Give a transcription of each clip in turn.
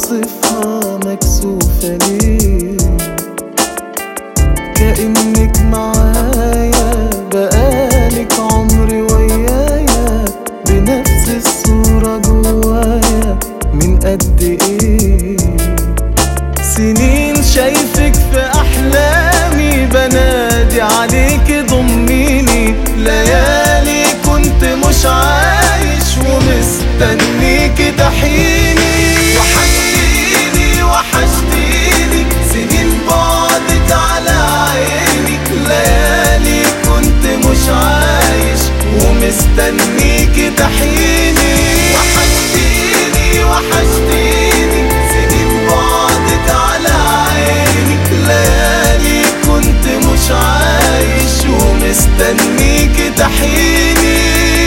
اوصفها مكسوفة ليه كأنك معايا بقالك عمري ويايا بنفس الصورة جوايا من قد ايه سنين شايفك في احلامي بنادي عليك ضميني ليالي كنت مش عايش ومستنيك تحيني وحشتيني وحشتيني سنين بعدك على عيني ليالي كنت مش عايش ومستنيك تحيني وحشتيني وحشتيني سنين بعدك على عيني ليالي كنت مش عايش ومستنيك تحيني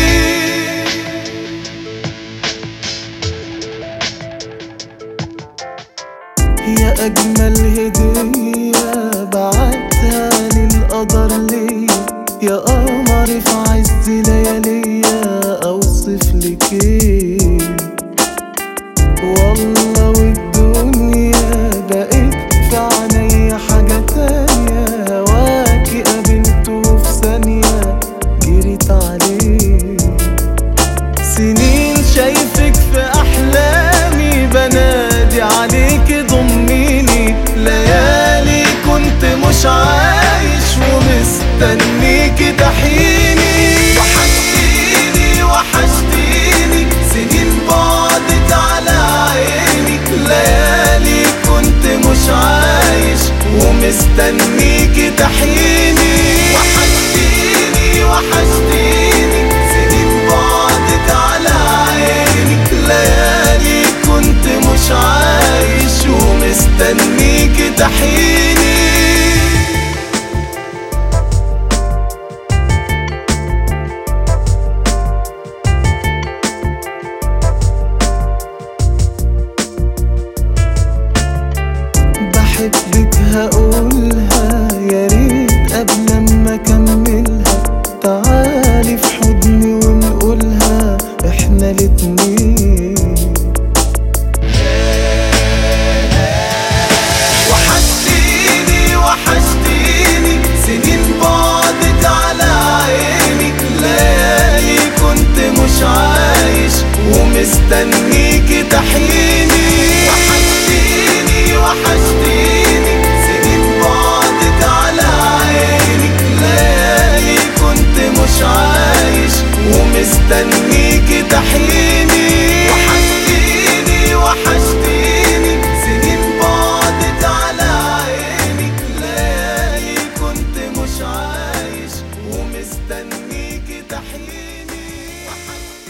يا أجمل هدية بعتها للقدر ليا يا قمر في عز لياليا أوصف لك إيه والله والدنيا بقت في عينيا حاجة تانية هواكي قابلته في ثانية جريت عليه سنين شايفك في احلامي بنادي عليك ضميني ليالي كنت مش عايش ومستنيك تحيني وحشتيني وحشتيني سنين بعدت على عيني ليالي كنت مش عايش ومستنيك تحيني وحشتيني وحشتيني سنين بعدت على عيني ليالي كنت مش عايش ومستنيك تحيني بحبك هقولها يا ريت قبل ما اكملها تعالي في حضني ونقولها احنا الاتنين وحشتيني وحشتيني سنين بعدك على عيني ليالي كنت مش عايش ومستنيك تحيني وحشتيني وحشتيني سنين بعدك على عيني ليالي كنت مش عايش ومستنيك تحيني وحشتيني وحشتيني سنين بعدك على عيني ليالي كنت مش عايش ومستنيك تحيني وحشتيني